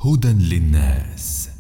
هدى للناس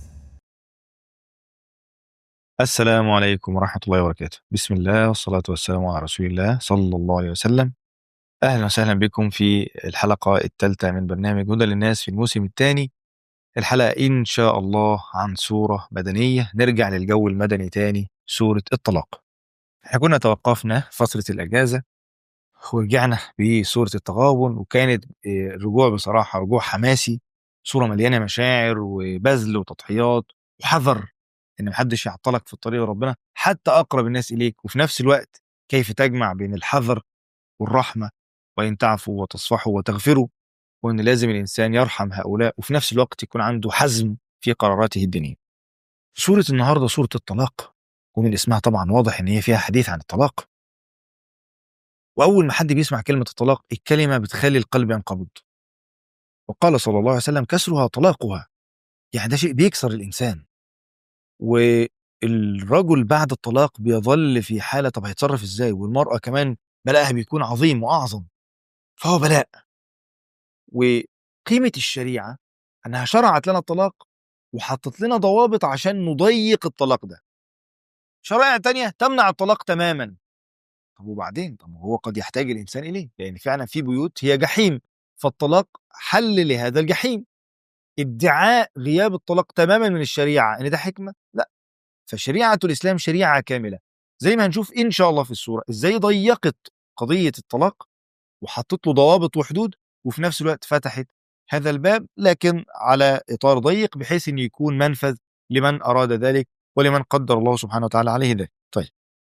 السلام عليكم ورحمة الله وبركاته بسم الله والصلاة والسلام على رسول الله صلى الله عليه وسلم أهلا وسهلا بكم في الحلقة الثالثة من برنامج هدى للناس في الموسم الثاني الحلقة إن شاء الله عن سورة مدنية نرجع للجو المدني تاني سورة الطلاق احنا كنا توقفنا فترة الأجازة ورجعنا بسورة التغابن وكانت آه، الرجوع بصراحة رجوع حماسي سورة مليانة مشاعر وبذل وتضحيات وحذر ان محدش يعطلك في الطريق ربنا حتى اقرب الناس اليك وفي نفس الوقت كيف تجمع بين الحذر والرحمه وان تعفوا وتصفحوا وتغفروا وان لازم الانسان يرحم هؤلاء وفي نفس الوقت يكون عنده حزم في قراراته الدينيه. سوره النهارده سوره الطلاق ومن اسمها طبعا واضح ان هي فيها حديث عن الطلاق. واول ما حد بيسمع كلمه الطلاق الكلمه بتخلي القلب ينقبض. وقال صلى الله عليه وسلم كسرها طلاقها. يعني ده شيء بيكسر الانسان. والرجل بعد الطلاق بيظل في حالة طب هيتصرف ازاي والمرأة كمان بلاءها بيكون عظيم وأعظم فهو بلاء وقيمة الشريعة أنها شرعت لنا الطلاق وحطت لنا ضوابط عشان نضيق الطلاق ده شرائع تانية تمنع الطلاق تماما طب وبعدين طب هو قد يحتاج الإنسان إليه لأن فعلا في بيوت هي جحيم فالطلاق حل لهذا الجحيم ادعاء غياب الطلاق تماما من الشريعة ان ده حكمة لا فشريعة الإسلام شريعة كاملة زي ما هنشوف إن شاء الله في السورة إزاي ضيقت قضية الطلاق وحطت له ضوابط وحدود وفي نفس الوقت فتحت هذا الباب لكن على إطار ضيق بحيث أن يكون منفذ لمن أراد ذلك ولمن قدر الله سبحانه وتعالى عليه ذلك طيب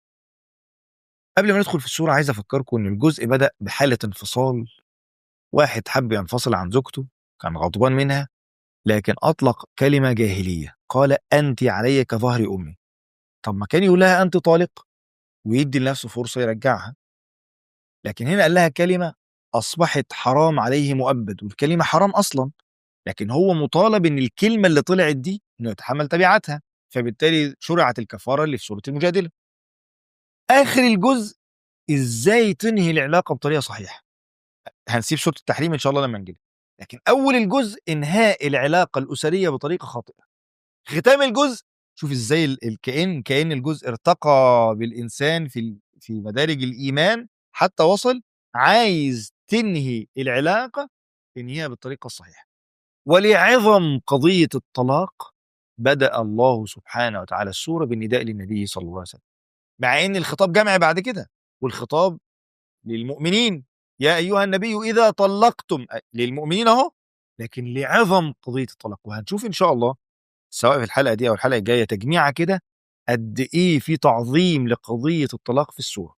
قبل ما ندخل في السورة عايز أفكركم أن الجزء بدأ بحالة انفصال واحد حب ينفصل عن زوجته كان غضبان منها لكن أطلق كلمة جاهلية قال أنت علي كظهر أمي طب ما كان يقول لها أنت طالق ويدي لنفسه فرصة يرجعها لكن هنا قال لها كلمة أصبحت حرام عليه مؤبد والكلمة حرام أصلا لكن هو مطالب إن الكلمة اللي طلعت دي إنه يتحمل تبعاتها فبالتالي شرعت الكفارة اللي في سورة المجادلة آخر الجزء إزاي تنهي العلاقة بطريقة صحيحة هنسيب سورة التحريم إن شاء الله لما نجي لكن اول الجزء انهاء العلاقه الاسريه بطريقه خاطئه ختام الجزء شوف ازاي ال- الكائن كائن الجزء ارتقى بالانسان في ال- في مدارج الايمان حتى وصل عايز تنهي العلاقه تنهيها بالطريقه الصحيحه ولعظم قضيه الطلاق بدا الله سبحانه وتعالى السوره بالنداء للنبي صلى الله عليه وسلم مع ان الخطاب جمعي بعد كده والخطاب للمؤمنين يا ايها النبي اذا طلقتم للمؤمنين اهو لكن لعظم قضيه الطلاق وهنشوف ان شاء الله سواء في الحلقه دي او الحلقه الجايه تجميعه كده قد ايه في تعظيم لقضيه الطلاق في السوره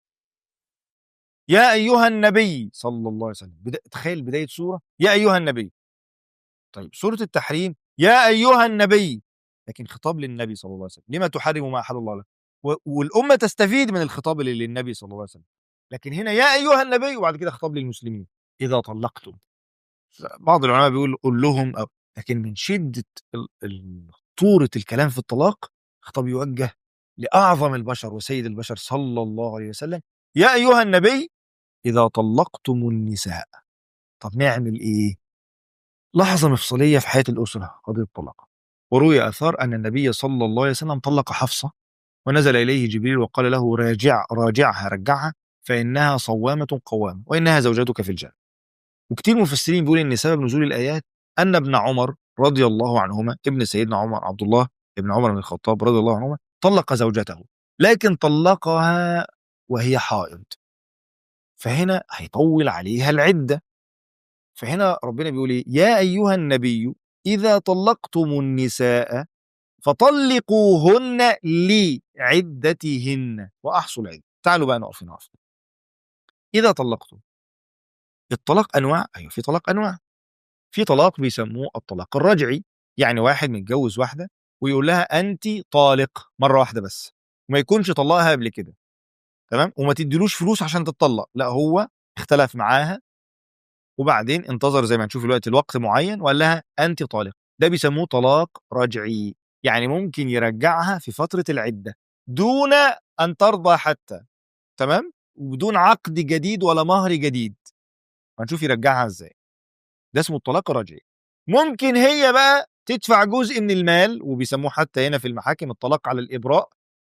يا ايها النبي صلى الله عليه وسلم بدا... تخيل بدايه سوره يا ايها النبي طيب سوره التحريم يا ايها النبي لكن خطاب للنبي صلى الله عليه وسلم لما تحرم ما احل الله لك و... والامه تستفيد من الخطاب اللي للنبي صلى الله عليه وسلم لكن هنا يا ايها النبي وبعد كده خطاب للمسلمين اذا طلقتم بعض العلماء بيقول قول لهم أو لكن من شده ال- ال- خطوره الكلام في الطلاق خطاب يوجه لاعظم البشر وسيد البشر صلى الله عليه وسلم يا ايها النبي اذا طلقتم النساء طب نعمل ايه؟ لحظه مفصليه في حياه الاسره قضيه الطلاق وروي اثار ان النبي صلى الله عليه وسلم طلق حفصه ونزل اليه جبريل وقال له راجع راجعها رجعها فإنها صوامة قوامة وإنها زوجتك في الجنة وكتير مفسرين بيقول إن سبب نزول الآيات أن ابن عمر رضي الله عنهما ابن سيدنا عمر عبد الله ابن عمر بن الخطاب رضي الله عنهما طلق زوجته لكن طلقها وهي حائض فهنا هيطول عليها العدة فهنا ربنا بيقول إيه يا أيها النبي إذا طلقتم النساء فطلقوهن لعدتهن وأحصوا العدة تعالوا بقى نقف هنا وقفة. إذا طلقتم الطلاق أنواع أيوة في طلاق أنواع في طلاق بيسموه الطلاق الرجعي يعني واحد متجوز واحدة ويقول لها أنت طالق مرة واحدة بس وما يكونش طلقها قبل كده تمام وما تديلوش فلوس عشان تتطلق لا هو اختلف معاها وبعدين انتظر زي ما نشوف دلوقتي الوقت معين وقال لها أنت طالق ده بيسموه طلاق رجعي يعني ممكن يرجعها في فترة العدة دون أن ترضى حتى تمام وبدون عقد جديد ولا مهر جديد هنشوف يرجعها ازاي ده اسمه الطلاق الرجعي ممكن هي بقى تدفع جزء من المال وبيسموه حتى هنا في المحاكم الطلاق على الإبراء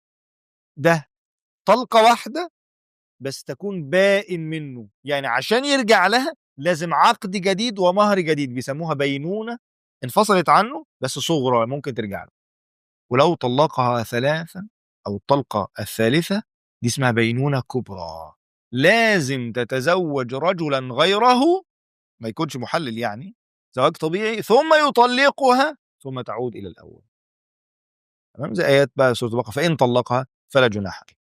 ده طلقة واحدة بس تكون بائن منه يعني عشان يرجع لها لازم عقد جديد ومهر جديد بيسموها بينونة انفصلت عنه بس صغرى ممكن ترجع له ولو طلقها ثلاثا أو الطلقة الثالثة دي اسمها بينونة كبرى لازم تتزوج رجلا غيره ما يكونش محلل يعني زواج طبيعي ثم يطلقها ثم تعود إلى الأول تمام زي آيات بقى سورة البقرة فإن طلقها فلا جناح عليه.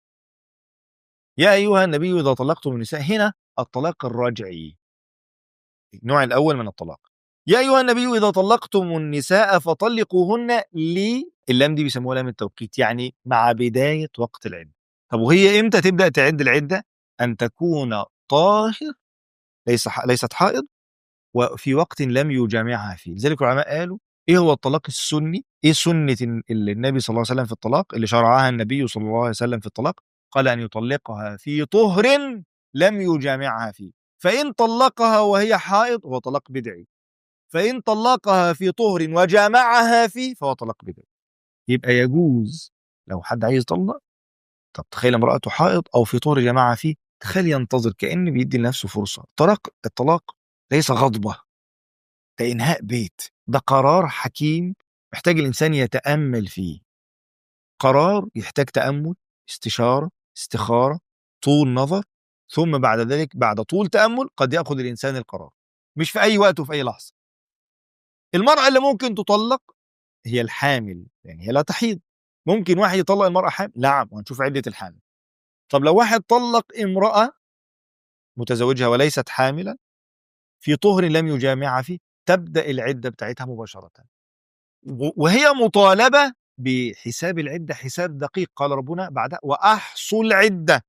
يا أيها النبي إذا طلقتم النساء هنا الطلاق الرجعي النوع الأول من الطلاق يا أيها النبي إذا طلقتم النساء فطلقوهن لي اللام دي بيسموها لام التوقيت يعني مع بداية وقت العدة طب وهي إمتى تبدأ تعد العدة أن تكون طاهر ليس ليست حائض وفي وقت لم يجامعها فيه لذلك العلماء قالوا ايه هو الطلاق السني ايه سنة ال- النبي صلى الله عليه وسلم في الطلاق اللي شرعها النبي صلى الله عليه وسلم في الطلاق قال ان يطلقها في طهر لم يجامعها فيه فان طلقها وهي حائض هو طلاق بدعي فان طلقها في طهر وجامعها فيه فهو طلاق بدعي يبقى يجوز لو حد عايز يطلق طب تخيل امرأته حائض او في طهر جماعة فيه تخيل ينتظر كأن بيدي لنفسه فرصة الطلاق الطلاق ليس غضبة ده إنهاء بيت ده قرار حكيم محتاج الإنسان يتأمل فيه قرار يحتاج تأمل استشارة استخارة طول نظر ثم بعد ذلك بعد طول تأمل قد يأخذ الإنسان القرار مش في أي وقت وفي أي لحظة المرأة اللي ممكن تطلق هي الحامل يعني هي لا تحيض ممكن واحد يطلق المرأة حامل نعم وهنشوف عدة الحامل طب لو واحد طلق امرأة متزوجها وليست حاملا في طهر لم يجامعها فيه تبدا العده بتاعتها مباشره و- وهي مطالبه بحساب العده حساب دقيق قال ربنا بعدها واحصوا العده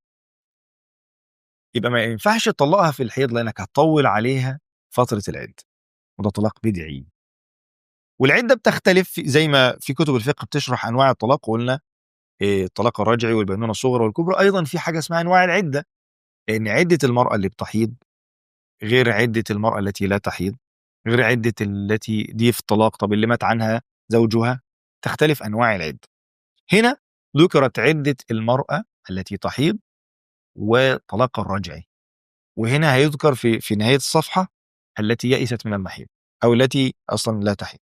يبقى ما ينفعش تطلقها في الحيض لانك هتطول عليها فتره العده وده طلاق بدعي والعده بتختلف في- زي ما في كتب الفقه بتشرح انواع الطلاق وقلنا إيه، الطلاق الرجعي والبينونه الصغرى والكبرى ايضا في حاجه اسمها انواع العده لان عده المراه اللي بتحيض غير عده المراه التي لا تحيض غير عدة التي دي في الطلاق طب اللي مات عنها زوجها تختلف أنواع العدة هنا ذكرت عدة المرأة التي تحيض وطلاق الرجعي وهنا هيذكر في في نهاية الصفحة التي يئست من المحيض أو التي أصلا لا تحيض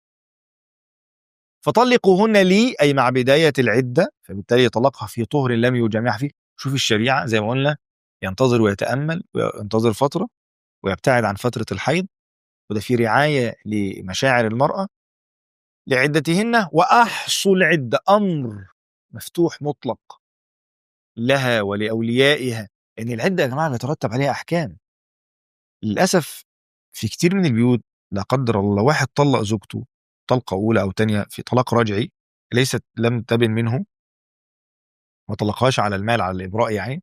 فطلقوهن لي أي مع بداية العدة فبالتالي يطلقها في طهر لم يجامعها فيه شوف الشريعة زي ما قلنا ينتظر ويتأمل وينتظر فترة ويبتعد عن فترة الحيض وده في رعاية لمشاعر المرأة لعدتهن وأحصوا العدة أمر مفتوح مطلق لها ولأوليائها إن العدة يا جماعة بيترتب عليها أحكام للأسف في كتير من البيوت لا قدر الله واحد طلق زوجته طلقة أولى أو تانية في طلاق رجعي ليست لم تبن منه ما طلقهاش على المال على الإبراء يعني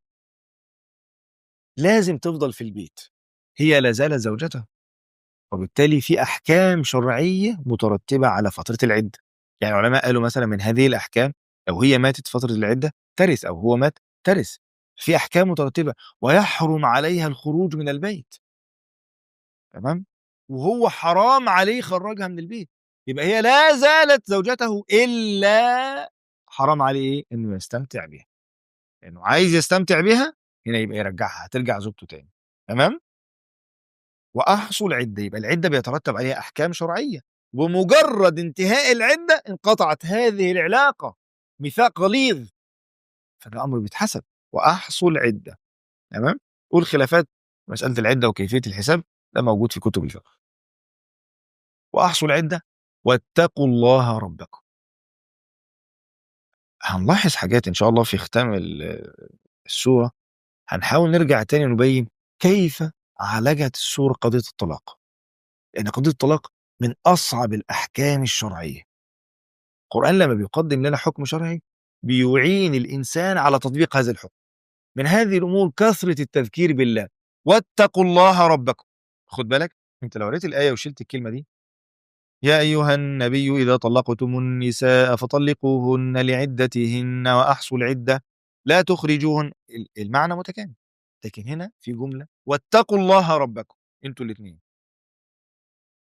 لازم تفضل في البيت هي لا زالت زوجته وبالتالي في احكام شرعيه مترتبه على فتره العده يعني العلماء قالوا مثلا من هذه الاحكام لو هي ماتت فتره العده ترث او هو مات ترث في احكام مترتبه ويحرم عليها الخروج من البيت تمام وهو حرام عليه يخرجها من البيت يبقى هي لا زالت زوجته الا حرام عليه ايه انه يستمتع بها لانه عايز يستمتع بها هنا يبقى يرجعها ترجع زوجته تاني تمام واحصوا العده يبقى العده بيترتب عليها احكام شرعيه بمجرد انتهاء العده انقطعت هذه العلاقه ميثاق غليظ فده امر بيتحسب واحصوا العده تمام والخلافات مساله العده وكيفيه الحساب ده موجود في كتب الفقه واحصوا العده واتقوا الله ربكم هنلاحظ حاجات ان شاء الله في ختام ال- السوره هنحاول نرجع تاني نبين كيف عالجت السوره قضيه الطلاق لان قضيه الطلاق من اصعب الاحكام الشرعيه القران لما بيقدم لنا حكم شرعي بيعين الانسان على تطبيق هذا الحكم من هذه الامور كثره التذكير بالله واتقوا الله ربكم خد بالك انت لو قريت الايه وشلت الكلمه دي يا ايها النبي اذا طلقتم النساء فطلقوهن لعدتهن واحصوا العده لا تخرجوهن ال- المعنى متكامل لكن هنا في جمله واتقوا الله ربكم انتوا الاثنين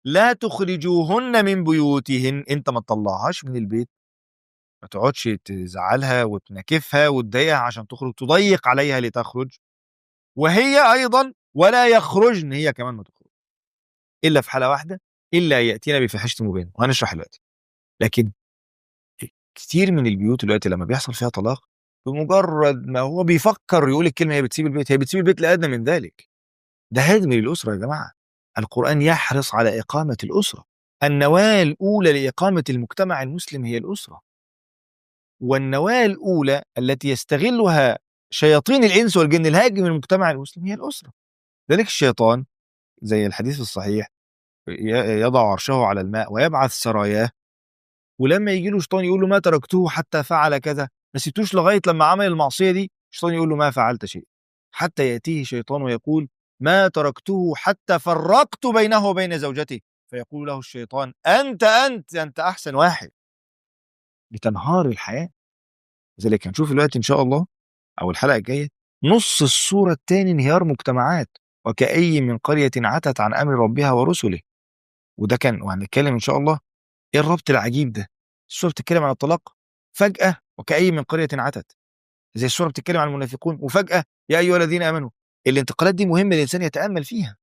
لا تخرجوهن من بيوتهن انت ما تطلعهاش من البيت ما تقعدش تزعلها وتنكفها وتضايقها عشان تخرج تضيق عليها لتخرج وهي ايضا ولا يخرجن هي كمان ما تخرج الا في حاله واحده الا ياتينا بفاحشه مبينه وهنشرح دلوقتي لكن كتير من البيوت دلوقتي لما بيحصل فيها طلاق بمجرد ما هو بيفكر يقول الكلمه هي بتسيب البيت هي بتسيب البيت لادنى من ذلك ده هدم للاسره يا جماعه القران يحرص على اقامه الاسره النواه الاولى لاقامه المجتمع المسلم هي الاسره والنواه الاولى التي يستغلها شياطين الانس والجن الهاجم المجتمع المسلم هي الاسره ذلك الشيطان زي الحديث الصحيح ي- يضع عرشه على الماء ويبعث سراياه ولما يجي له شيطان يقول له ما تركته حتى فعل كذا ما سبتوش لغايه لما عمل المعصيه دي الشيطان يقول له ما فعلت شيء حتى ياتيه شيطان ويقول ما تركته حتى فرقت بينه وبين زوجته فيقول له الشيطان انت انت انت احسن واحد لتنهار الحياه لذلك هنشوف دلوقتي ان شاء الله او الحلقه الجايه نص الصوره الثاني انهيار مجتمعات وكأي من قرية عتت عن أمر ربها ورسله وده كان وهنتكلم إن شاء الله إيه الربط العجيب ده السورة بتتكلم عن الطلاق فجأة وكأي من قرية عتت زي السورة بتتكلم عن المنافقون وفجأة يا أيها الذين آمنوا الانتقالات دي مهمة الإنسان يتأمل فيها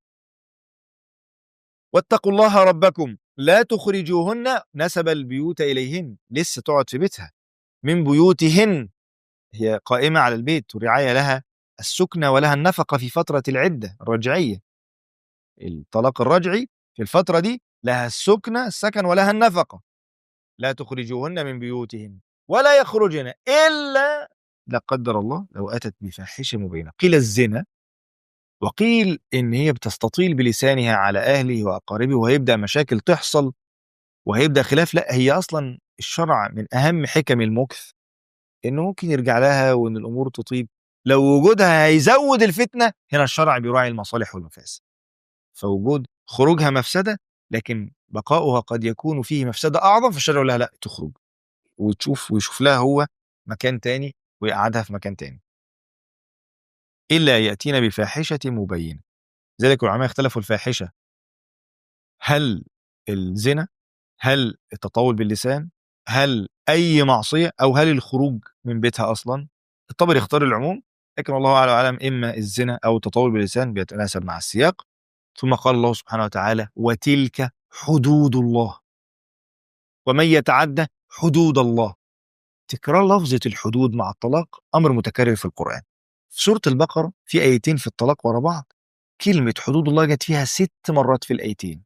واتقوا الله ربكم لا تخرجوهن نسب البيوت إليهن لسه تقعد في بيتها من بيوتهن هي قائمة على البيت ورعاية لها السكنة ولها النفقة في فترة العدة الرجعية الطلاق الرجعي في الفترة دي لها السكنة السكن ولها النفقة لا تخرجوهن من بيوتهن ولا يخرجن إلا لا قدر الله لو أتت بفاحشة مبينة قيل الزنا وقيل إن هي بتستطيل بلسانها على أهله وأقاربه وهيبدأ مشاكل تحصل وهيبدأ خلاف لا هي أصلا الشرع من أهم حكم المكث إنه ممكن يرجع لها وإن الأمور تطيب لو وجودها هيزود الفتنة هنا الشرع بيراعي المصالح والمفاسد فوجود خروجها مفسدة لكن بقاؤها قد يكون فيه مفسدة أعظم فالشرع يقول لها لا تخرج وتشوف ويشوف لها هو مكان تاني ويقعدها في مكان تاني إلا يأتينا بفاحشة مبينة ذلك العلماء اختلفوا الفاحشة هل الزنا هل التطاول باللسان هل أي معصية أو هل الخروج من بيتها أصلا الطبري يختار العموم لكن الله أعلم وأعلم إما الزنا أو التطاول باللسان بيتناسب مع السياق ثم قال الله سبحانه وتعالى وتلك حدود الله ومن يتعدى حدود الله تكرار لفظة الحدود مع الطلاق أمر متكرر في القرآن في سورة البقرة في آيتين في الطلاق ورا بعض كلمة حدود الله جت فيها ست مرات في الآيتين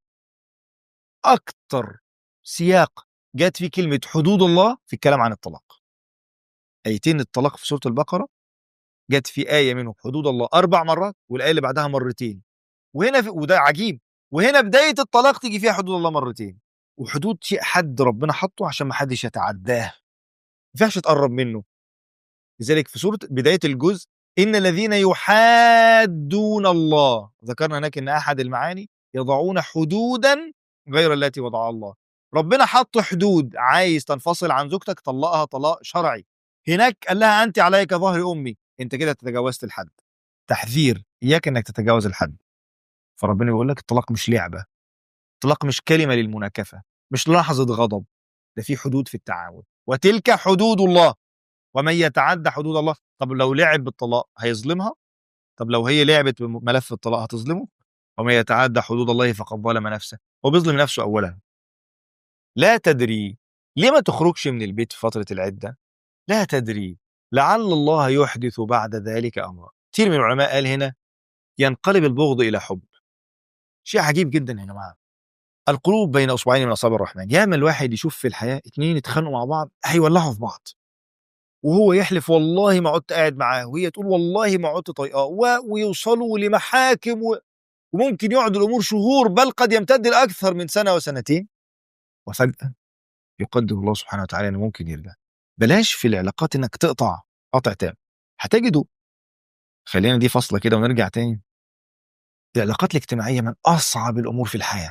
أكتر سياق جت فيه كلمة حدود الله في الكلام عن الطلاق آيتين الطلاق في سورة البقرة جت في آية منهم حدود الله أربع مرات والآية اللي بعدها مرتين وهنا في وده عجيب وهنا بداية الطلاق تيجي فيها حدود الله مرتين وحدود شيء حد ربنا حطه عشان ما حدش يتعداه ما ينفعش تقرب منه لذلك في سورة بداية الجزء إن الذين يحادون الله ذكرنا هناك إن أحد المعاني يضعون حدودا غير التي وضعها الله ربنا حط حدود عايز تنفصل عن زوجتك طلقها طلاق شرعي هناك قال لها أنت علي كظهر أمي أنت كده تتجاوزت الحد تحذير إياك إنك تتجاوز الحد فربنا بيقول لك الطلاق مش لعبة الطلاق مش كلمة للمناكفة مش لحظة غضب ده في حدود في التعامل وتلك حدود الله ومن يتعدى حدود الله طب لو لعب بالطلاق هيظلمها طب لو هي لعبت بملف الطلاق هتظلمه ومن يتعدى حدود الله فقد ظلم نفسه هو بيظلم نفسه اولا لا تدري ليه ما تخرجش من البيت في فترة العدة لا تدري لعل الله يحدث بعد ذلك أمرا كثير من العلماء قال هنا ينقلب البغض إلى حب شيء عجيب جدا يا جماعة القلوب بين أصبعين من أصابع الرحمن ياما الواحد يشوف في الحياة اتنين يتخانقوا مع بعض هيولعوا في بعض وهو يحلف والله ما عدت قاعد معاه وهي تقول والله ما عدت طايقاه و- ويوصلوا لمحاكم و... وممكن يقعد الامور شهور بل قد يمتد لاكثر من سنه وسنتين وفجاه يقدر الله سبحانه وتعالى انه ممكن يرجع بلاش في العلاقات انك تقطع قطع تام هتجدوا خلينا دي فاصله كده ونرجع تاني العلاقات الاجتماعيه من اصعب الامور في الحياه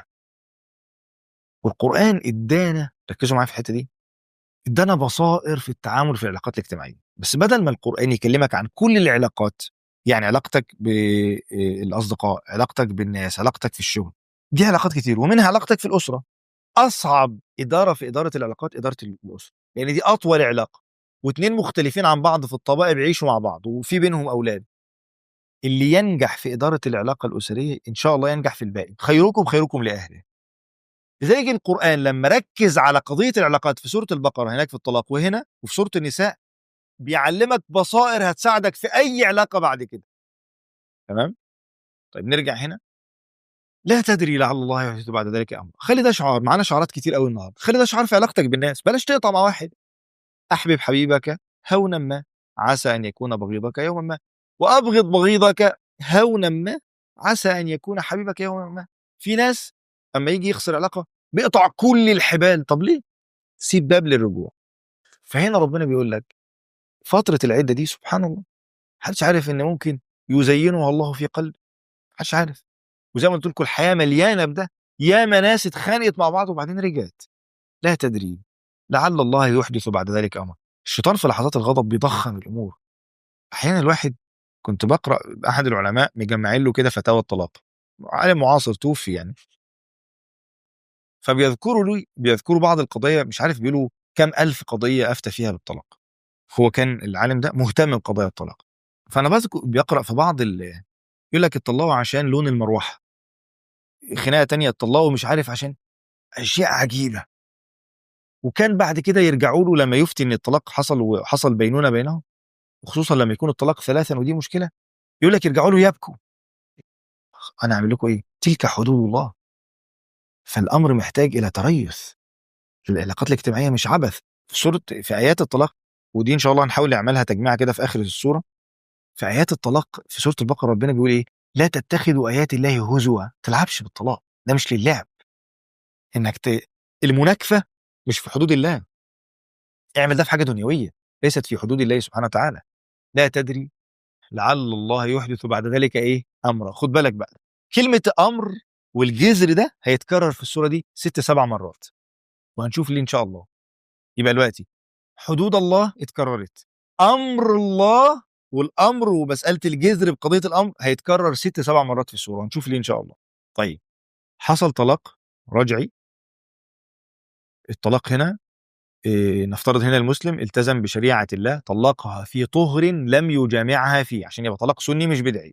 والقران ادانا ركزوا معايا في الحته دي ادانا بصائر في التعامل في العلاقات الاجتماعيه بس بدل ما القران يكلمك عن كل العلاقات يعني علاقتك بالاصدقاء علاقتك بالناس علاقتك في الشغل دي علاقات كتير ومنها علاقتك في الاسره اصعب اداره في اداره العلاقات اداره الاسره لان دي اطول علاقه واثنين مختلفين عن بعض في الطبائع بيعيشوا مع بعض وفي بينهم اولاد اللي ينجح في اداره العلاقه الاسريه ان شاء الله ينجح في الباقي خيركم خيركم لاهله لذلك القران لما ركز على قضيه العلاقات في سوره البقره هناك في الطلاق وهنا وفي سوره النساء بيعلمك بصائر هتساعدك في اي علاقه بعد كده تمام طيب نرجع هنا لا تدري لعل الله يحدث بعد ذلك امر خلي ده شعار معانا شعارات كتير قوي النهارده خلي ده شعار في علاقتك بالناس بلاش تقطع مع واحد احبب حبيبك هونا ما عسى ان يكون بغيضك يوما ما وابغض بغيضك هونا ما عسى ان يكون حبيبك يوما ما في ناس اما يجي يخسر علاقه بيقطع كل الحبال طب ليه سيب باب للرجوع فهنا ربنا بيقول لك فتره العده دي سبحان الله محدش عارف ان ممكن يزينها الله في قلب محدش عارف وزي ما قلت لكم الحياه مليانه بده ياما ناس اتخانقت مع بعض وبعدين رجعت لا تدري لعل الله يحدث بعد ذلك امر الشيطان في لحظات الغضب بيضخم الامور احيانا الواحد كنت بقرا احد العلماء مجمعين له كده فتاوى الطلاق عالم معاصر توفي يعني فبيذكروا لي بيذكروا بعض القضايا مش عارف بيقولوا كم الف قضيه افتى فيها بالطلاق هو كان العالم ده مهتم بقضايا الطلاق فانا بذكر بيقرا في بعض ال يقول لك اتطلقوا عشان لون المروحه خناقه تانية اتطلقوا مش عارف عشان اشياء عجيبه وكان بعد كده يرجعوا له لما يفتي ان الطلاق حصل وحصل بينونه بينهم وخصوصا لما يكون الطلاق ثلاثا ودي مشكله يقول لك يرجعوا له يبكوا انا اعمل لكم ايه تلك حدود الله فالامر محتاج الى تريث العلاقات الاجتماعيه مش عبث في سوره في ايات الطلاق ودي ان شاء الله هنحاول نعملها تجميعه كده في اخر السوره في ايات الطلاق في سوره البقره ربنا بيقول ايه لا تتخذوا ايات الله هزوا تلعبش بالطلاق ده مش للعب انك ت... المناكفه مش في حدود الله اعمل ده في حاجه دنيويه ليست في حدود الله سبحانه وتعالى لا تدري لعل الله يحدث بعد ذلك ايه امرا خد بالك بقى كلمه امر والجذر ده هيتكرر في السوره دي ست سبع مرات وهنشوف ليه ان شاء الله يبقى دلوقتي حدود الله اتكررت امر الله والامر ومساله الجذر بقضيه الامر هيتكرر ست سبع مرات في السوره هنشوف ليه ان شاء الله طيب حصل طلاق رجعي الطلاق هنا إيه نفترض هنا المسلم التزم بشريعه الله طلقها في طهر لم يجامعها فيه عشان يبقى طلاق سني مش بدعي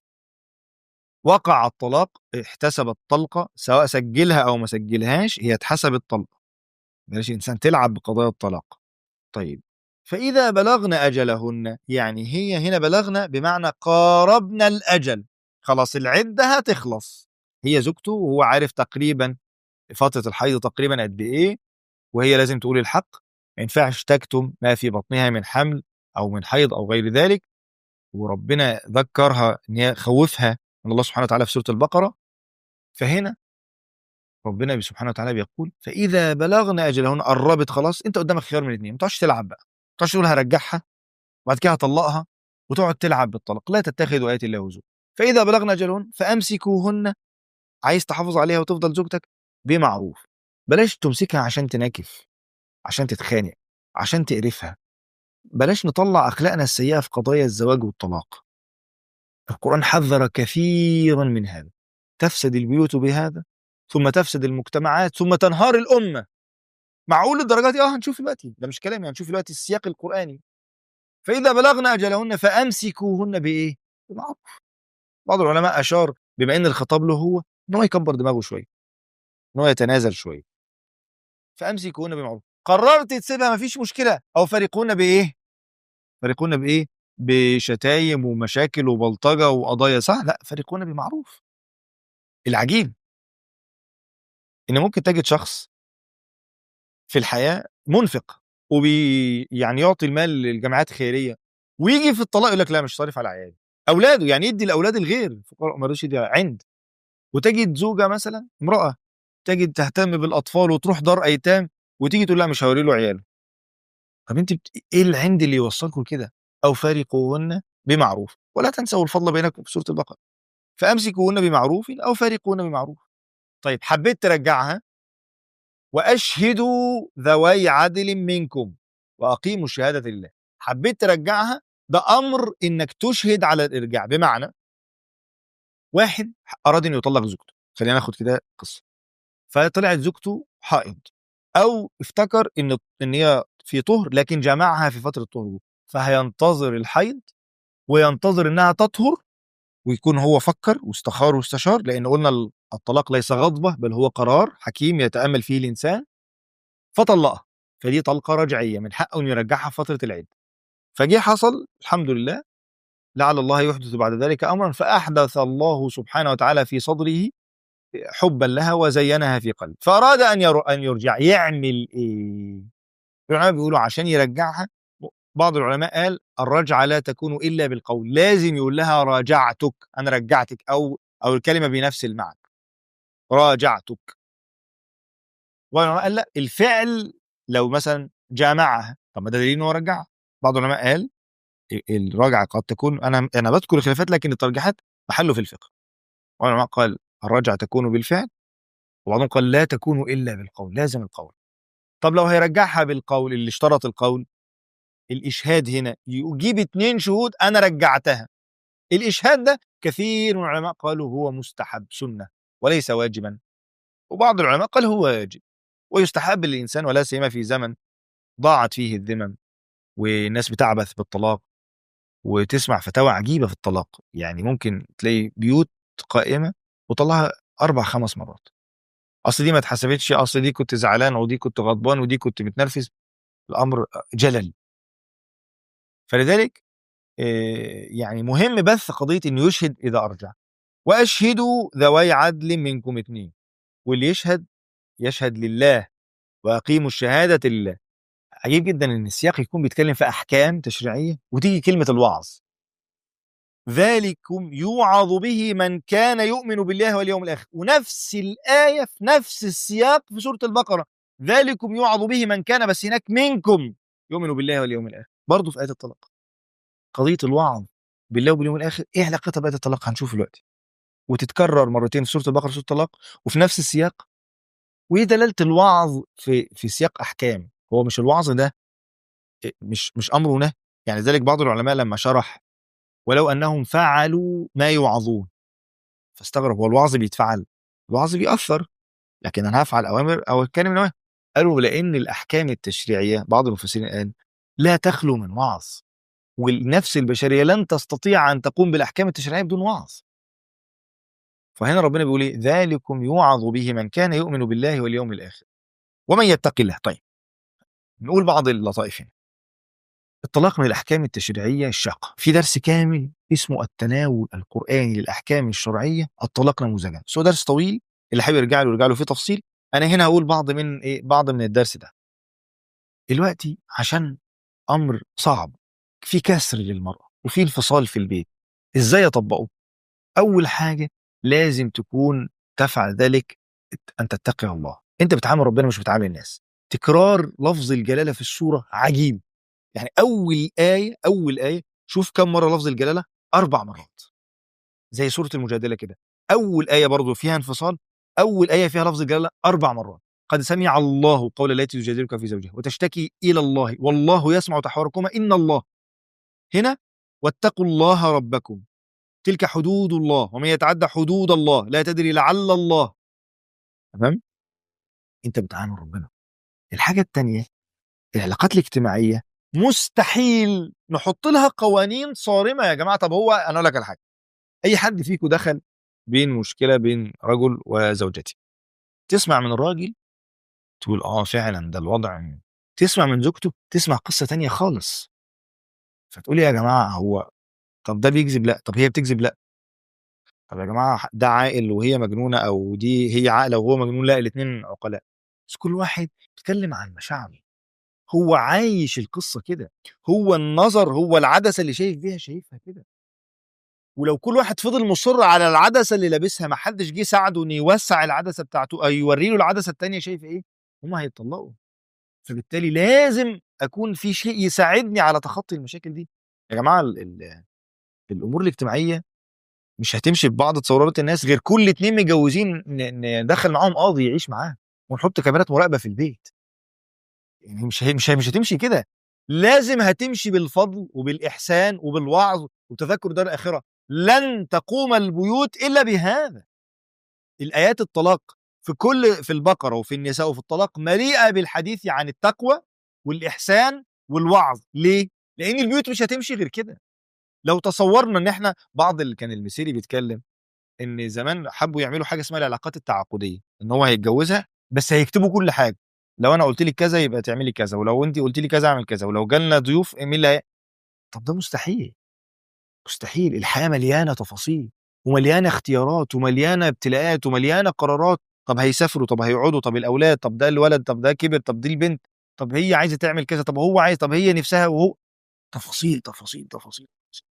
وقع الطلاق احتسب الطلقه سواء سجلها او ما سجلهاش هي اتحسبت طلقه بلاش انسان تلعب بقضايا الطلاق طيب فاذا بلغنا اجلهن يعني هي هنا بلغنا بمعنى قاربنا الاجل خلاص العده هتخلص هي زوجته وهو عارف تقريبا فتره الحيض تقريبا قد ايه وهي لازم تقول الحق ما ينفعش تكتم ما في بطنها من حمل او من حيض او غير ذلك وربنا ذكرها ان هي خوفها من الله سبحانه وتعالى في سوره البقره فهنا ربنا سبحانه وتعالى بيقول فاذا بلغنا اجلهن قربت خلاص انت قدامك خيار من الاثنين ما تقعدش تلعب بقى ما تقعدش تقول هرجعها وبعد كده هطلقها وتقعد تلعب بالطلاق لا تتخذوا ايات الله هزوا فاذا بلغنا اجلهن فامسكوهن عايز تحافظ عليها وتفضل زوجتك بمعروف بلاش تمسكها عشان تناكف عشان تتخانق عشان تقرفها بلاش نطلع اخلاقنا السيئه في قضايا الزواج والطلاق القران حذر كثيرا من هذا تفسد البيوت بهذا ثم تفسد المجتمعات ثم تنهار الامه معقول الدرجات دي اه هنشوف دلوقتي ده مش كلامي هنشوف دلوقتي السياق القراني فاذا بلغنا اجلهن فامسكوهن بايه؟ بمعروف بعض العلماء اشار بما ان الخطاب له هو ان هو يكبر دماغه شويه ان هو يتنازل شويه فامسكوهن بمعروف قررت تسيبها مفيش مشكله او فارقونا بايه؟ فارقونا بايه؟ بشتايم ومشاكل وبلطجه وقضايا صح؟ لا فارقونا بمعروف العجيب ان ممكن تجد شخص في الحياه منفق وبي يعني يعطي المال للجمعيات الخيريه ويجي في الطلاق يقول لك لا مش صارف على عيالي اولاده يعني يدي الاولاد الغير فقراء ما رضيش يدي عند وتجد زوجه مثلا امراه تجد تهتم بالاطفال وتروح دار ايتام وتيجي تقول لها مش هوري له عياله طب انت بت... ايه العند اللي يوصلكم لكده او فارقوهن بمعروف ولا تنسوا الفضل بينكم في سوره البقره فامسكوهن بمعروف او فارقوهن بمعروف طيب حبيت ترجعها واشهدوا ذوي عدل منكم واقيموا الشهاده لله حبيت ترجعها ده امر انك تشهد على الارجاع بمعنى واحد اراد انه يطلق زوجته خلينا ناخد كده قصه فطلعت زوجته حائض او افتكر ان ان هي في طهر لكن جمعها في فتره الطهر دي. فهينتظر الحيض وينتظر انها تطهر ويكون هو فكر واستخار واستشار لان قلنا الطلاق ليس غضبه بل هو قرار حكيم يتامل فيه الانسان فطلقها فدي طلقه رجعيه من حقه انه يرجعها في فتره العده فجه حصل الحمد لله لعل الله يحدث بعد ذلك امرا فاحدث الله سبحانه وتعالى في صدره حبا لها وزينها في قلبه فاراد ان ير... ان يرجع يعمل ايه؟ العلماء بيقولوا عشان يرجعها بعض العلماء قال الرجعه لا تكون الا بالقول لازم يقول لها راجعتك انا رجعتك او او الكلمه بنفس المعنى راجعتك والعلماء قال لا الفعل لو مثلا جامعها طب ما ده دليل انه رجعها بعض العلماء قال الرجعه قد تكون انا انا بذكر الخلافات لكن الترجيحات محله في الفقه والعلماء قال الرجعه تكون بالفعل وبعضهم قال لا تكون الا بالقول لازم القول طب لو هيرجعها بالقول اللي اشترط القول الاشهاد هنا يجيب اتنين شهود انا رجعتها الاشهاد ده كثير من العلماء قالوا هو مستحب سنه وليس واجبا وبعض العلماء قال هو واجب ويستحب للانسان ولا سيما في زمن ضاعت فيه الذمم والناس بتعبث بالطلاق وتسمع فتاوى عجيبه في الطلاق يعني ممكن تلاقي بيوت قائمه وطلعها اربع خمس مرات اصل دي ما اتحسبتش اصل دي كنت زعلان ودي كنت غضبان ودي كنت متنرفز الامر جلل فلذلك آه، يعني مهم بث قضيه انه يشهد اذا ارجع واشهدوا ذوي عدل منكم اثنين واللي يشهد يشهد لله واقيموا الشهاده لله عجيب جدا ان السياق يكون بيتكلم في احكام تشريعيه وتيجي كلمه الوعظ ذلكم يوعظ به من كان يؤمن بالله واليوم الاخر ونفس الايه في نفس السياق في سوره البقره ذلكم يوعظ به من كان بس هناك منكم يؤمن بالله واليوم الاخر برضه في ايه الطلاق قضيه الوعظ بالله وباليوم الاخر ايه علاقتها بايه الطلاق هنشوف دلوقتي وتتكرر مرتين في سوره البقره وسوره الطلاق وفي نفس السياق وايه دلاله الوعظ في في سياق احكام هو مش الوعظ ده مش مش امر ونهي يعني ذلك بعض العلماء لما شرح ولو انهم فعلوا ما يوعظون فاستغرب هو الوعظ بيتفعل الوعظ بيأثر لكن انا هفعل اوامر او اتكلم من قالوا لان الاحكام التشريعيه بعض المفسرين قال لا تخلو من وعظ والنفس البشريه لن تستطيع ان تقوم بالاحكام التشريعيه بدون وعظ فهنا ربنا بيقول ايه ذلكم يوعظ به من كان يؤمن بالله واليوم الاخر ومن يتق الله طيب نقول بعض اللطائف هنا الطلاق من الاحكام التشريعيه الشاقه في درس كامل اسمه التناول القراني للاحكام الشرعيه الطلاق نموذجا بس هو درس طويل اللي حابب يرجع له يرجع له فيه تفصيل انا هنا هقول بعض من ايه بعض من الدرس ده دلوقتي عشان امر صعب في كسر للمراه وفي انفصال في البيت ازاي اطبقه اول حاجه لازم تكون تفعل ذلك ان تتقي الله انت بتعامل ربنا مش بتعامل الناس تكرار لفظ الجلاله في السوره عجيب يعني اول ايه اول ايه شوف كم مره لفظ الجلاله اربع مرات زي سوره المجادله كده اول ايه برضو فيها انفصال اول ايه فيها لفظ الجلاله اربع مرات قد سمع الله قول التي تجادلك في زوجها وتشتكي الى الله والله يسمع تحاوركما ان الله هنا واتقوا الله ربكم تلك حدود الله ومن يتعدى حدود الله لا تدري لعل الله تمام انت بتعامل ربنا الحاجه الثانيه العلاقات الاجتماعيه مستحيل نحط لها قوانين صارمه يا جماعه طب هو انا اقول لك على حاجه اي حد فيكم دخل بين مشكله بين رجل وزوجته تسمع من الراجل تقول اه فعلا ده الوضع تسمع من زوجته تسمع قصه تانية خالص فتقول يا جماعه هو طب ده بيكذب لا طب هي بتكذب لا طب يا جماعه ده عاقل وهي مجنونه او دي هي عاقله وهو مجنون لا الاثنين عقلاء بس كل واحد بيتكلم عن مشاعره هو عايش القصه كده هو النظر هو العدسه اللي شايف بيها شايفها كده ولو كل واحد فضل مصر على العدسه اللي لابسها ما حدش جه ساعده انه يوسع العدسه بتاعته او يوري له العدسه الثانيه شايف ايه هما هيتطلقوا فبالتالي لازم اكون في شيء يساعدني على تخطي المشاكل دي يا جماعه ال ال الامور الاجتماعيه مش هتمشي ببعض تصورات الناس غير كل اتنين متجوزين ندخل معاهم قاضي يعيش معاه ونحط كاميرات مراقبه في البيت يعني مش مش مش هتمشي كده لازم هتمشي بالفضل وبالاحسان وبالوعظ وتذكر دار الاخره لن تقوم البيوت الا بهذا الايات الطلاق في كل في البقره وفي النساء وفي الطلاق مليئه بالحديث عن التقوى والاحسان والوعظ ليه لان البيوت مش هتمشي غير كده لو تصورنا ان احنا بعض اللي كان المسيري بيتكلم ان زمان حبوا يعملوا حاجه اسمها العلاقات التعاقديه ان هو هيتجوزها بس هيكتبوا كل حاجه لو انا قلت لك كذا يبقى تعملي كذا ولو انت قلت لي كذا اعمل كذا ولو جالنا ضيوف مين اللي هي- طب ده مستحيل مستحيل الحياه مليانه تفاصيل ومليانه اختيارات ومليانه ابتلاءات ومليانه قرارات طب هيسافروا طب هيقعدوا طب الاولاد طب ده الولد طب ده كبر طب دي البنت طب هي عايزه تعمل كذا طب هو عايز طب هي نفسها وهو تفاصيل تفاصيل تفاصيل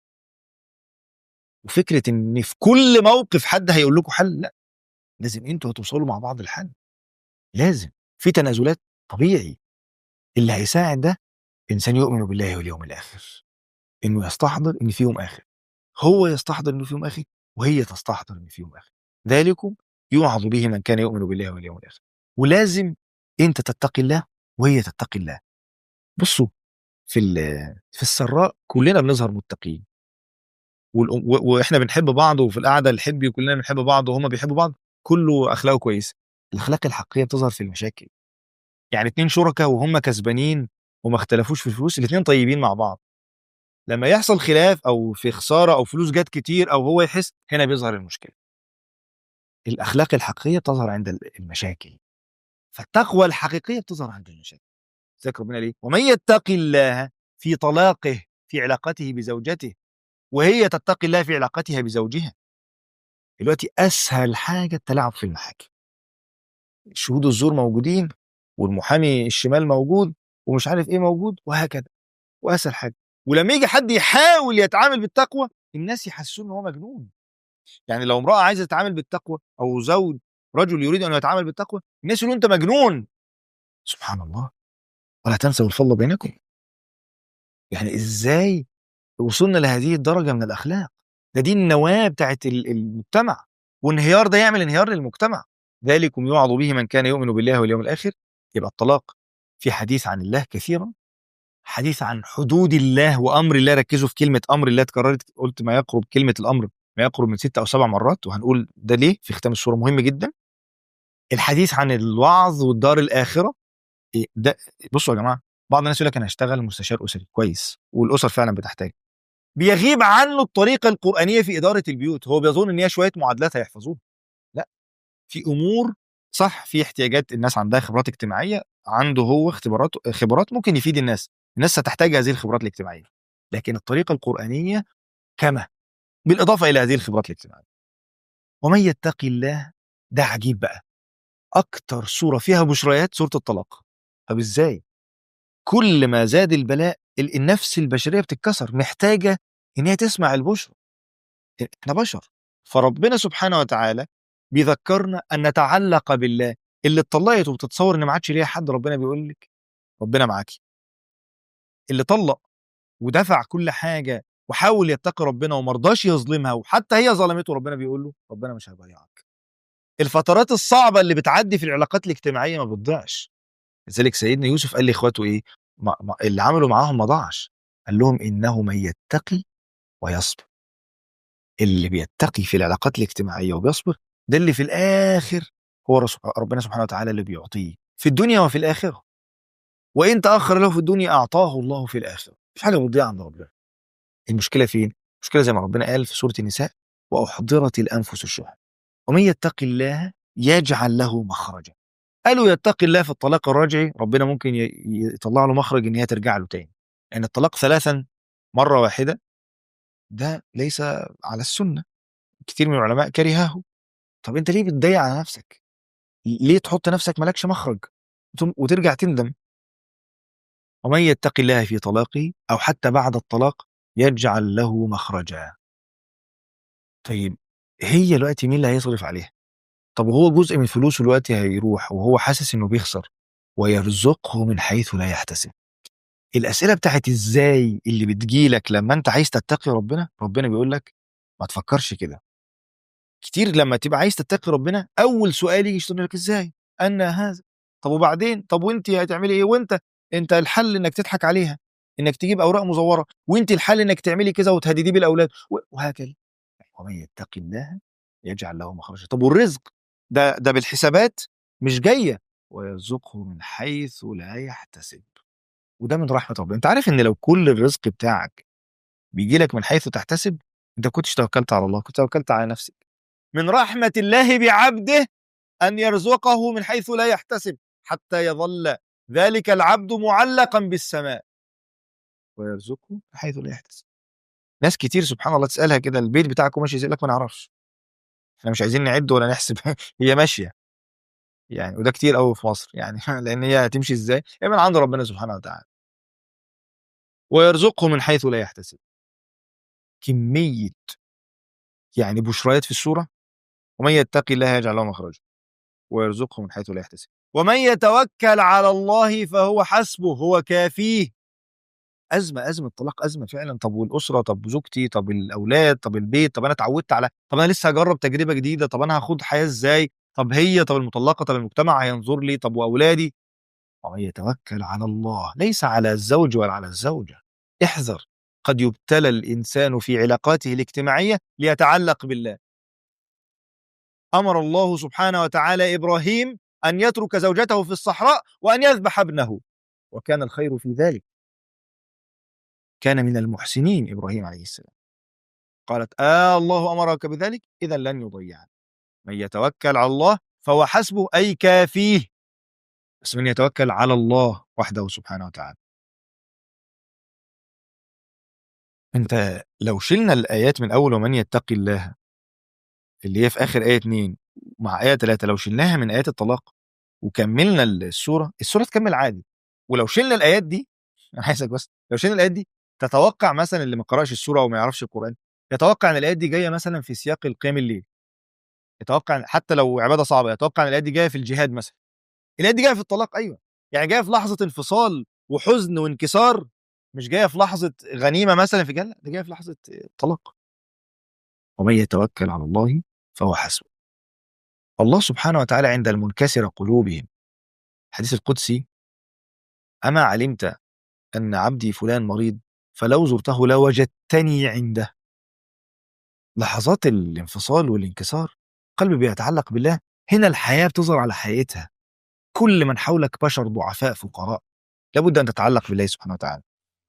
وفكره ان في كل موقف حد هيقول لكم حل لا لازم انتوا هتوصلوا مع بعض الحل لازم في تنازلات طبيعي اللي هيساعد ده انسان يؤمن بالله واليوم الاخر انه يستحضر ان في يوم اخر هو يستحضر انه في يوم اخر وهي تستحضر ان في يوم اخر ذلكم يوعظ به من كان يؤمن بالله واليوم الاخر ولازم انت تتقي الله وهي تتقي الله بصوا في ال- في السراء كلنا بنظهر متقين والأم- و- واحنا بنحب بعض وفي القعده الحبي كلنا بنحب بعض وهما بيحبوا بعض كله اخلاقه كويسه الاخلاق الحقيقيه بتظهر في المشاكل يعني اتنين شركاء وهم كسبانين وما اختلفوش في الفلوس الاتنين طيبين مع بعض لما يحصل خلاف او في خساره او فلوس جت كتير او هو يحس هنا بيظهر المشكله الاخلاق الحقيقيه بتظهر عند ال- المشاكل فالتقوى الحقيقيه بتظهر عند المشاكل ذكر ربنا ليه ومن يتقي الله في طلاقه في علاقته بزوجته وهي تتقي الله في علاقتها بزوجها دلوقتي اسهل حاجه التلاعب في المحاكم شهود الزور موجودين والمحامي الشمال موجود ومش عارف ايه موجود وهكذا واسهل حاجه ولما يجي حد يحاول يتعامل بالتقوى الناس يحسسوه ان هو مجنون يعني لو امراه عايزه تتعامل بالتقوى او زوج رجل يريد ان يتعامل بالتقوى الناس يقولوا انت مجنون سبحان الله ولا تنسوا الفضل بينكم يعني ازاي وصلنا لهذه الدرجه من الاخلاق ده دي النواه بتاعت ال- المجتمع وانهيار ده يعمل انهيار للمجتمع ذلكم يوعظ به من كان يؤمن بالله واليوم الاخر يبقى الطلاق في حديث عن الله كثيرا حديث عن حدود الله وامر الله ركزوا في كلمه امر الله اتكررت قلت ما يقرب كلمه الامر ما يقرب من ست او سبع مرات وهنقول ده ليه في ختام السوره مهم جدا الحديث عن الوعظ والدار الاخره إيه ده بصوا يا جماعه بعض الناس يقول لك انا هشتغل مستشار اسري كويس والاسر فعلا بتحتاج بيغيب عنه الطريقه القرانيه في اداره البيوت هو بيظن ان هي شويه معادلات هيحفظوها لا في امور صح في احتياجات الناس عندها خبرات اجتماعيه عنده هو اختبارات خبرات ممكن يفيد الناس الناس ستحتاج هذه الخبرات الاجتماعيه لكن الطريقه القرانيه كما بالاضافه الى هذه الخبرات الاجتماعيه ومن يتقي الله ده عجيب بقى اكتر سوره فيها بشريات سوره الطلاق طب ازاي كل ما زاد البلاء ال- النفس البشريه بتتكسر محتاجه ان هي تسمع البشرى احنا بشر فربنا سبحانه وتعالى بيذكرنا ان نتعلق بالله اللي اتطلقت وبتتصور ان ما عادش ليها حد ربنا بيقول لك ربنا معاكي اللي طلق ودفع كل حاجه وحاول يتقي ربنا وما رضاش يظلمها وحتى هي ظلمته ربنا بيقول له ربنا مش هيضيعك الفترات الصعبه اللي بتعدي في العلاقات الاجتماعيه ما بتضيعش لذلك سيدنا يوسف قال لاخواته ايه ما ما اللي عملوا معاهم ما ضاعش قال لهم انه من يتقي ويصبر اللي بيتقي في العلاقات الاجتماعيه وبيصبر ده اللي في الاخر هو رس- ربنا سبحانه وتعالى اللي بيعطيه في الدنيا وفي الاخره وان تاخر له في الدنيا اعطاه الله في الاخره مفيش حاجه بتضيع عند ربنا المشكله فين المشكله زي ما ربنا قال في سوره النساء واحضرت الانفس الشح ومن يتقي الله يجعل له مخرجا قالوا يتقي الله في الطلاق الرجعي ربنا ممكن ي- يطلع له مخرج ان هي ترجع له تاني لان الطلاق ثلاثا مره واحده ده ليس على السنه كتير من العلماء كرهاه طب انت ليه بتضيق على نفسك ليه تحط نفسك مالكش مخرج وتم- وترجع تندم ومن يتقي الله في طلاقه او حتى بعد الطلاق يجعل له مخرجا طيب هي دلوقتي مين اللي هيصرف عليها طب وهو جزء من فلوسه دلوقتي هيروح وهو حاسس انه بيخسر ويرزقه من حيث لا يحتسب الاسئله بتاعت ازاي اللي بتجيلك لما انت عايز تتقي ربنا ربنا بيقول لك ما تفكرش كده كتير لما تبقى عايز تتقي ربنا اول سؤال يجي يشتغل لك ازاي ان هذا طب وبعدين طب وانت هتعملي ايه وانت انت الحل انك تضحك عليها انك تجيب اوراق مزوره وانت الحل انك تعملي كذا وتهدديه بالاولاد و- وهكذا ومن يتقي الله يجعل له مخرجا طب والرزق ده ده بالحسابات مش جايه ويرزقه من حيث لا يحتسب وده من رحمه ربنا انت عارف ان لو كل الرزق بتاعك بيجي لك من حيث تحتسب انت كنتش توكلت على الله كنت توكلت على نفسك من رحمه الله بعبده ان يرزقه من حيث لا يحتسب حتى يظل ذلك العبد معلقا بالسماء ويرزقه من حيث لا يحتسب ناس كتير سبحان الله تسالها كده البيت بتاعكم ماشي ازاي يقول لك ما نعرفش احنا مش عايزين نعد ولا نحسب هي ماشيه يعني وده كتير قوي في مصر يعني لان هي هتمشي ازاي هي من عند ربنا سبحانه وتعالى ويرزقه من حيث لا يحتسب كميه يعني بشريات في السوره ومن يتقي الله يجعل له مخرجا ويرزقه من حيث لا يحتسب ومن يتوكل على الله فهو حسبه هو كافيه ازمه ازمه طلاق ازمه فعلا طب والاسره طب زوجتي طب الاولاد طب البيت طب انا اتعودت على طب انا لسه هجرب تجربه جديده طب انا هاخد حياه ازاي طب هي طب المطلقه طب المجتمع هينظر لي طب واولادي ومن يتوكل على الله ليس على الزوج ولا على الزوجه احذر قد يبتلى الانسان في علاقاته الاجتماعيه ليتعلق بالله امر الله سبحانه وتعالى ابراهيم ان يترك زوجته في الصحراء وان يذبح ابنه وكان الخير في ذلك كان من المحسنين ابراهيم عليه السلام قالت آه الله امرك بذلك اذا لن يضيعك من يتوكل على الله فهو حسبه اي كافيه بس من يتوكل على الله وحده سبحانه وتعالى انت لو شلنا الايات من اول ومن يتقي الله اللي هي في اخر ايه 2 مع ايه 3 لو شلناها من ايات الطلاق وكملنا السوره السوره تكمل عادي ولو شلنا الايات دي انا عايزك بس لو شلنا الايات دي تتوقع مثلا اللي ما قراش السوره او ما يعرفش القران يتوقع ان الايات دي جايه مثلا في سياق القيام الليل يتوقع حتى لو عباده صعبه يتوقع ان الايات دي جايه في الجهاد مثلا الايات دي جايه في الطلاق ايوه يعني جايه في لحظه انفصال وحزن وانكسار مش جايه في لحظه غنيمه مثلا في جنه دي جايه في لحظه طلاق ومن يتوكل على الله فهو حسبه الله سبحانه وتعالى عند المنكسر قلوبهم الحديث القدسي أما علمت أن عبدي فلان مريض فلو زرته لوجدتني عنده لحظات الانفصال والانكسار قلبي بيتعلق بالله هنا الحياة بتظهر على حقيقتها كل من حولك بشر ضعفاء فقراء لابد أن تتعلق بالله سبحانه وتعالى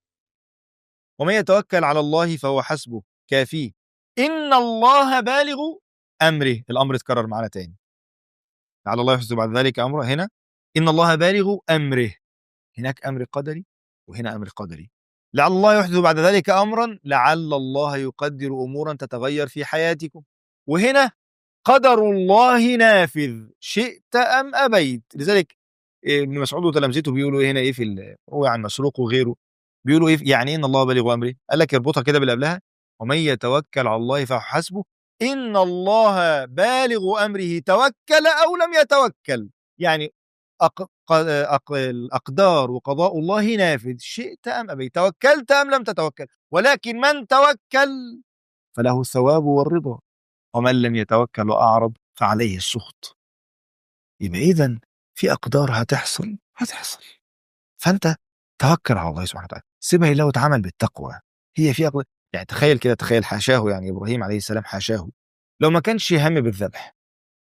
ومن يتوكل على الله فهو حسبه كافيه إن الله بالغ أمره الأمر اتكرر معنا تاني لعل الله يحدث بعد ذلك أمره هنا إن الله بالغ أمره هناك أمر قدري وهنا أمر قدري لعل الله يحدث بعد ذلك أمرا لعل الله يقدر أمورا تتغير في حياتكم وهنا قدر الله نافذ شئت أم أبيت لذلك ابن مسعود وتلامذته بيقولوا إيه هنا إيه في روي عن مسروق وغيره بيقولوا إيه يعني إن الله بالغ أمره قال لك اربطها كده باللي قبلها ومن يتوكل على الله فهو حسبه إن الله بالغ أمره توكل أو لم يتوكل يعني أق... أق... الأقدار وقضاء الله نافذ شئت أم أبيت توكلت أم لم تتوكل ولكن من توكل فله الثواب والرضا ومن لم يتوكل وأعرض فعليه السخط يبقى إذا في أقدار هتحصل هتحصل فأنت توكل على الله سبحانه وتعالى سيبها لله وتعامل بالتقوى هي في أقدار يعني تخيل كده تخيل حاشاه يعني إبراهيم عليه السلام حاشاه لو ما كانش هم بالذبح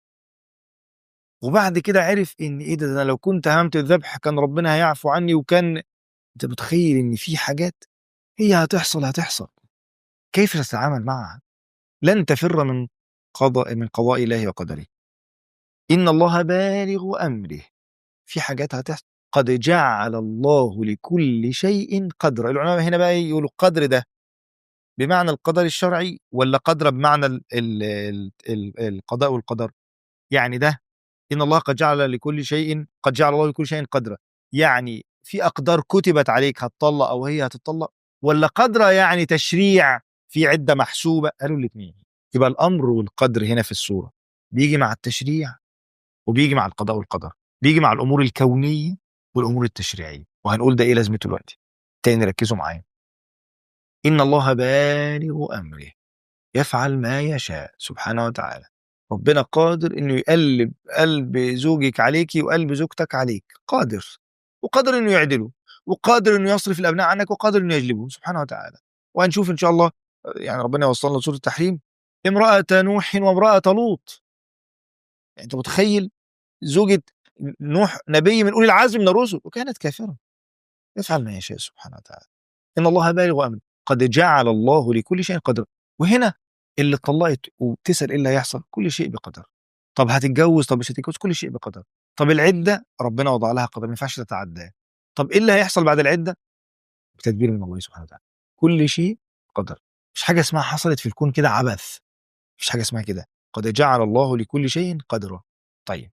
وبعد كده عرف ان ايه ده, ده انا لو كنت همت الذبح كان ربنا هيعفو عني وكان انت متخيل ان في حاجات هي هتحصل هتحصل كيف تتعامل معها لن تفر من قضاء من قضاء الله وقدره ان الله بالغ امره في حاجات هتحصل قد جعل الله لكل شيء قدرا العلماء هنا بقى يقولوا القدر ده بمعنى القدر الشرعي ولا قدر بمعنى ال ال ال ال القضاء والقدر يعني ده ان الله قد جعل لكل شيء قد جعل الله لكل شيء قدرا يعني في اقدار كتبت عليك هتطلق او هي هتطلق ولا قدره يعني تشريع في عده محسوبه قالوا الاثنين يبقى الامر والقدر هنا في السوره بيجي مع التشريع وبيجي مع القضاء والقدر بيجي مع الامور الكونيه والامور التشريعيه وهنقول ده ايه لازمته دلوقتي تاني ركزوا معايا ان الله بالغ امره يفعل ما يشاء سبحانه وتعالى ربنا قادر انه يقلب قلب زوجك عليكي وقلب زوجتك عليك قادر وقادر انه يعدله وقادر انه يصرف الابناء عنك وقادر انه يجلبهم سبحانه وتعالى وهنشوف ان شاء الله يعني ربنا يوصلنا لسوره التحريم امراه نوح وامراه لوط يعني انت متخيل زوجة نوح نبي من اولي العزم من الرسل وكانت كافرة يفعل ما يشاء سبحانه وتعالى ان الله بالغ امره قد جعل الله لكل شيء قدر وهنا اللي اتطلقت وبتسال ايه اللي هيحصل كل شيء بقدر طب هتتجوز طب مش هتتجوز كل شيء بقدر طب العده ربنا وضع لها قدر ما ينفعش تتعداه طب ايه اللي هيحصل بعد العده بتدبير من الله سبحانه وتعالى كل شيء قدر مش حاجه اسمها حصلت في الكون كده عبث مش حاجه اسمها كده قد جعل الله لكل شيء قدرا طيب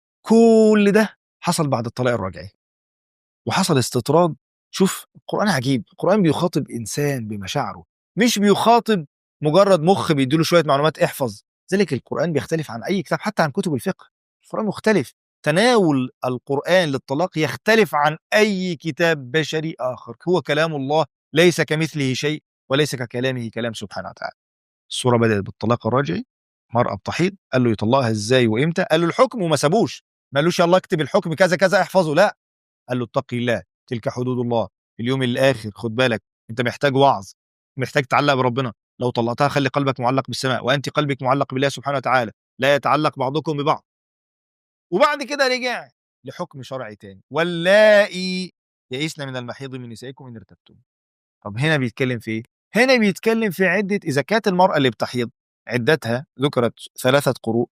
كل ده حصل بعد الطلاق الرجعي وحصل استطراد شوف القرآن عجيب القرآن بيخاطب إنسان بمشاعره مش بيخاطب مجرد مخ بيديله شوية معلومات احفظ ذلك القرآن بيختلف عن أي كتاب حتى عن كتب الفقه القرآن مختلف تناول القرآن للطلاق يختلف عن أي كتاب بشري آخر هو كلام الله ليس كمثله شيء وليس ككلامه كلام سبحانه وتعالى السورة بدأت بالطلاق الرجعي مرأة بتحيض قال له يطلقها ازاي وامتى قال له الحكم وما سابوش ما قالوش يلا اكتب الحكم كذا كذا احفظه لا قال له اتقي الله تلك حدود الله اليوم الاخر خد بالك انت محتاج وعظ محتاج تعلق بربنا لو طلقتها خلي قلبك معلق بالسماء وانت قلبك معلق بالله سبحانه وتعالى لا يتعلق بعضكم ببعض وبعد كده رجع لحكم شرعي تاني واللائي يئسن من المحيض من نسائكم ان ارتبتم طب هنا بيتكلم في ايه هنا بيتكلم في عده اذا كانت المراه اللي بتحيض عدتها ذكرت ثلاثه قروء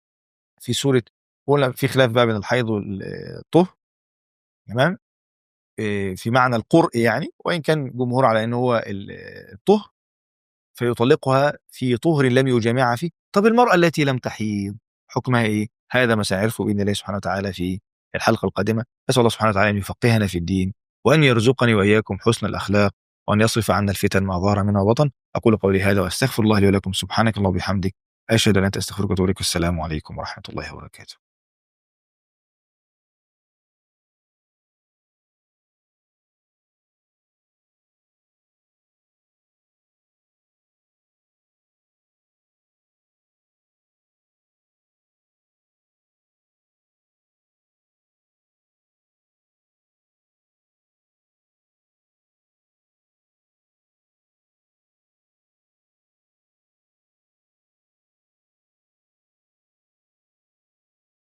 في سوره قلنا في خلاف بقى بين الحيض والطهر تمام إيه، في معنى القرء يعني وان كان جمهور على انه هو ال- الطهر فيطلقها في طهر لم يجامعها فيه طب المراه التي لم تحيض حكمها ايه هذا ما سنعرفه باذن الله سبحانه وتعالى في الحلقه القادمه اسال الله سبحانه وتعالى ان يفقهنا في الدين وان يرزقني واياكم حسن الاخلاق وان يصرف عنا الفتن ما ظهر منها وبطن اقول قولي هذا واستغفر الله لي ولكم سبحانك اللهم وبحمدك اشهد ان لا اله الا انت استغفرك واتوب اليك والسلام عليكم ورحمه الله وبركاته